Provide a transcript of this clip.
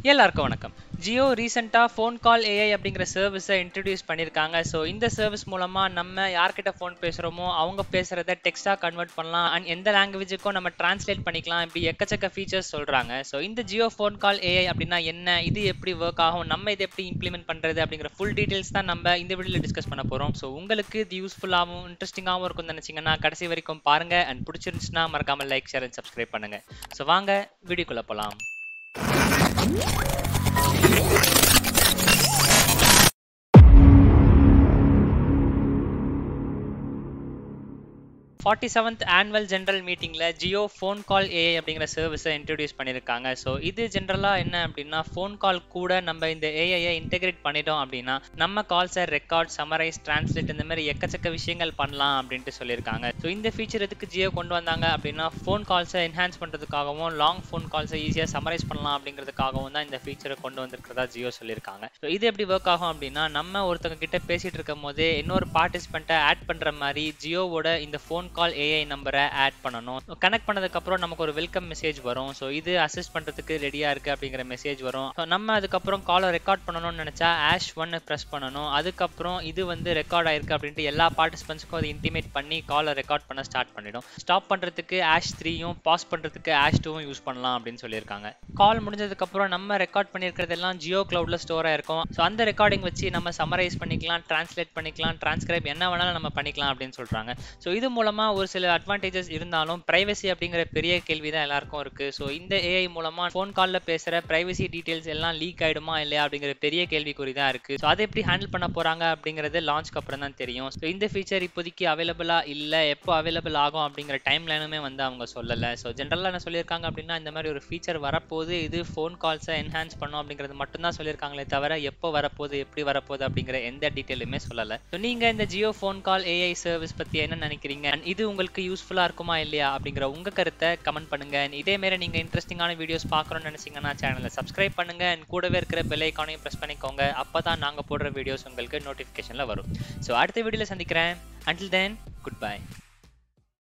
எல்லாருக்கும் வணக்கம் ஜியோ ரீசெண்டாக ஃபோன் கால் ஏஐ அப்படிங்கிற சர்வீஸை இன்ட்ரடியூஸ் பண்ணியிருக்காங்க ஸோ இந்த சர்வீஸ் மூலமாக நம்ம யார்கிட்ட ஃபோன் பேசுகிறோமோ அவங்க பேசுகிறத டெக்ஸ்ட்டாக கன்வெர்ட் பண்ணலாம் அண்ட் எந்த லாங்குவேஜுக்கும் நம்ம டிரான்ஸ்லேட் பண்ணிக்கலாம் இப்படி எக்கச்சக்க ஃபீச்சர்ஸ் சொல்கிறாங்க ஸோ இந்த ஜியோ ஃபோன் கால் ஏஐ அப்படின்னா என்ன இது எப்படி ஒர்க் ஆகும் நம்ம இதை எப்படி இம்ப்ளிமெண்ட் பண்ணுறது அப்படிங்கிற ஃபுல் டீட்டெயில்ஸ் தான் நம்ம இந்த வீடியோவில் டிஸ்கஸ் பண்ண போகிறோம் ஸோ உங்களுக்கு இது யூஸ்ஃபுல்லாகவும் இன்ட்ரெஸ்டிங்காகவும் இருக்கும்னு நினச்சிங்கன்னா கடைசி வரைக்கும் பாருங்கள் அண்ட் பிடிச்சிருந்துச்சுன்னா மறக்காமல் லைக் ஷேர் அண்ட் சப்ஸ்கிரைப் பண்ணுங்கள் ஸோ வாங்க வீடியோக்குள்ளே போகலாம் ஃபார்ட்டி செவன்த் ஆனுவல் ஜென்ரல் மீட்டிங்கில் ஜியோ ஃபோன் கால் ஏஐ அப்படிங்கிற சர்வீஸை இன்ட்ரடியூஸ் பண்ணியிருக்காங்க ஸோ இது ஜென்ரலாக என்ன அப்படின்னா ஃபோன் கால் கூட நம்ம இந்த ஏஐயை இன்டெகிரேட் பண்ணிட்டோம் அப்படின்னா நம்ம கால்ஸை ரெக்கார்ட் சமரைஸ் டிரான்ஸ்லேட் இந்த மாதிரி எக்கச்சக்க விஷயங்கள் பண்ணலாம் அப்படின்ட்டு சொல்லியிருக்காங்க ஸோ இந்த ஃபீச்சர் எதுக்கு ஜியோ கொண்டு வந்தாங்க அப்படின்னா ஃபோன் கால்ஸை என்ஹான்ஸ் பண்ணுறதுக்காகவும் லாங் ஃபோன் கால்ஸை ஈஸியாக சமரைஸ் பண்ணலாம் அப்படிங்கிறதுக்காகவும் தான் இந்த ஃபீச்சரை கொண்டு வந்திருக்கிறதா ஜியோ சொல்லியிருக்காங்க ஸோ இது எப்படி ஒர்க் ஆகும் அப்படின்னா நம்ம ஒருத்தவங்க கிட்ட பேசிட்டு இருக்கும் போதே இன்னொரு பார்ட்டிசிபெண்ட்டை ஆட் பண்ணுற மாதிரி ஜியோவோட இந்த ஃபோன் கால் ஏஐ நம்பரை ஆட் பண்ணணும் கனெக்ட் பண்ணதுக்கப்புறம் நமக்கு ஒரு வெல்கம் மெசேஜ் வரும் ஸோ இது அசிஸ்ட் பண்ணுறதுக்கு ரெடியாக இருக்குது அப்படிங்கிற மெசேஜ் வரும் ஸோ நம்ம அதுக்கப்புறம் காலை ரெக்கார்ட் பண்ணணும்னு நினச்சா ஆஷ் ஒன்னு ப்ரெஸ் பண்ணணும் அதுக்கப்புறம் இது வந்து ரெக்கார்ட் ஆயிருக்கு அப்படின்ட்டு எல்லா பார்ட்டிசிபென்ட்ஸ்க்கும் அது இன்டிமேட் பண்ணி காலை ரெக்கார்ட் பண்ண ஸ்டார்ட் பண்ணிடும் ஸ்டாப் பண்ணுறதுக்கு ஆஷ் த்ரீயும் பாஸ் பண்ணுறதுக்கு ஆஷ் டூவும் யூஸ் பண்ணலாம் அப்படின்னு சொல்லியிருக்காங்க கால் முடிஞ்சதுக்கப்புறம் நம்ம ரெக்கார்ட் பண்ணியிருக்கிறதெல்லாம் ஜியோ க்ளவுடில் ஸ்டோர் ஆயிருக்கும் ஸோ அந்த ரெக்கார்டிங் வச்சு நம்ம சமரைஸ் பண்ணிக்கலாம் டிரான்ஸ்லேட் பண்ணிக்கலாம் டிரான்ஸ்கிரைப் என்ன வேணாலும் நம்ம பண்ணிக்கலாம் அப்படின்னு சொல்கிறாங்க ஸோ இது மூலமாக ஒரு சில அட்வான்டேஜஸ் இருந்தாலும் பிரைவசி அப்படிங்கிற பெரிய கேள்வி தான் எல்லாருக்கும் இருக்கு ஸோ இந்த ஏஐ மூலமா ஃபோன் காலில் பேசுகிற பிரைவசி டீட்டெயில்ஸ் எல்லாம் லீக் ஆயிடுமா இல்லையா அப்படிங்கிற பெரிய கேள்விக்குறி தான் இருக்கு ஸோ அதை எப்படி ஹேண்டில் பண்ண போறாங்க அப்படிங்கிறது லான்ச்க்கு அப்புறம் தான் தெரியும் ஸோ இந்த ஃபீச்சர் இப்போதைக்கு அவைலபிளா இல்லை எப்போ அவைலபிள் ஆகும் அப்படிங்கிற டைம் லைனுமே வந்து அவங்க சொல்லலை ஸோ ஜென்ரலாக என்ன சொல்லியிருக்காங்க அப்படின்னா இந்த மாதிரி ஒரு ஃபீச்சர் வரப்போது இது ஃபோன் கால்ஸை என்ஹான்ஸ் பண்ணும் அப்படிங்கிறது மட்டும்தான் சொல்லியிருக்காங்களே தவிர எப்போ வரப்போகுது எப்படி வரப்போகுது அப்படிங்கிற எந்த டீட்டெயிலுமே சொல்லலை ஸோ நீங்கள் இந்த Jio phone call AI service பற்றி என்ன நினைக்கிறீங்க அண்ட் இது உங்களுக்கு யூஸ்ஃபுல்லாக இருக்குமா இல்லையா அப்படிங்கிற உங்கள் கருத்தை கமெண்ட் பண்ணுங்க And இதே மாதிரி நீங்கள் இன்ட்ரெஸ்டிங்கான வீடியோஸ் பார்க்கணும்னு நினச்சிங்கன்னா சேனலை சப்ஸ்கிரைப் பண்ணுங்க அண்ட் கூடவே இருக்கிற பெல் ஐக்கானையும் ப்ரெஸ் பண்ணிக்கோங்க அப்போ தான் நாங்கள் போடுற வீடியோஸ் உங்களுக்கு நோட்டிஃபிகேஷனில் வரும் ஸோ அடுத்த வீடியோவில் சந்திக்கிறேன் அண்டில் தென் குட் பை